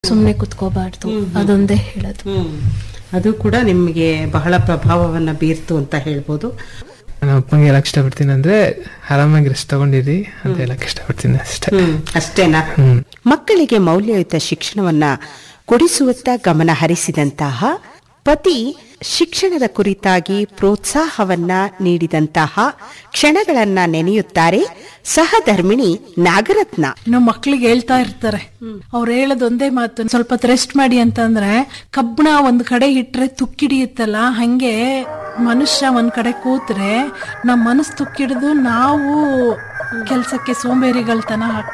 ಸುಮ್ನೆ ಕುತ್ಕೋಬಾರ್ದು ಅದೊಂದೇ ಹೇಳೋದು ಹ್ಮ್ ಅದು ಕೂಡ ನಿಮಗೆ ಬಹಳ ಪ್ರಭಾವವನ್ನ ಬೀರ್ತು ಅಂತ ಹೇಳ್ಬೋದು ನಮ್ಮ ಅಪ್ಪಂಗೆ ಹೇಳಕ್ ಇಷ್ಟಪಡ್ತೀನಿ ಅಂದ್ರೆ ಆರಾಮಾಗಿ ರೆಸ್ಟ್ ತಗೊಂಡಿರಿ ಅಂತ ಹೇಳಕ್ ಇಷ್ಟಪಡ್ತೀನಿ ಅಷ್ಟೇ ಹ್ಮ್ ಅಷ್ಟೇನಾ ಹ್ಮ್ ಮಕ್ಕಳಿಗೆ ಮೌಲ್ಯಯುತ ಶಿಕ್ಷಣವನ್ನ ಕೊಡಿಸುವತ್ತ ಗಮನ ಹರಿಸಿದಂತಹ ಪತಿ ಶಿಕ್ಷಣದ ಕುರಿತಾಗಿ ಪ್ರೋತ್ಸಾಹವನ್ನ ನೀಡಿದಂತಹ ಕ್ಷಣಗಳನ್ನ ನೆನೆಯುತ್ತಾರೆ ಸಹಧರ್ಮಿಣಿ ನಾಗರತ್ನ ನಮ್ಮ ಮಕ್ಳಿಗೆ ಹೇಳ್ತಾ ಇರ್ತಾರೆ ಅವ್ರು ಹೇಳೋದ್ ಒಂದೇ ಮಾತು ಸ್ವಲ್ಪ ರೆಸ್ಟ್ ಮಾಡಿ ಅಂತಂದ್ರೆ ಕಬ್ಬಣ ಒಂದ್ ಕಡೆ ಇಟ್ರೆ ತುಕ್ಕಿಡಿಯುತ್ತಲ್ಲ ಹಂಗೆ ಮನುಷ್ಯ ಒಂದ್ ಕಡೆ ಕೂತ್ರೆ ನಮ್ ಮನಸ್ಸು ತುಕ್ಕಿಡಿದು ನಾವು ಕೆಲ್ಸಕ್ಕೆ ಸೋಂಬೇರಿಗಳತನ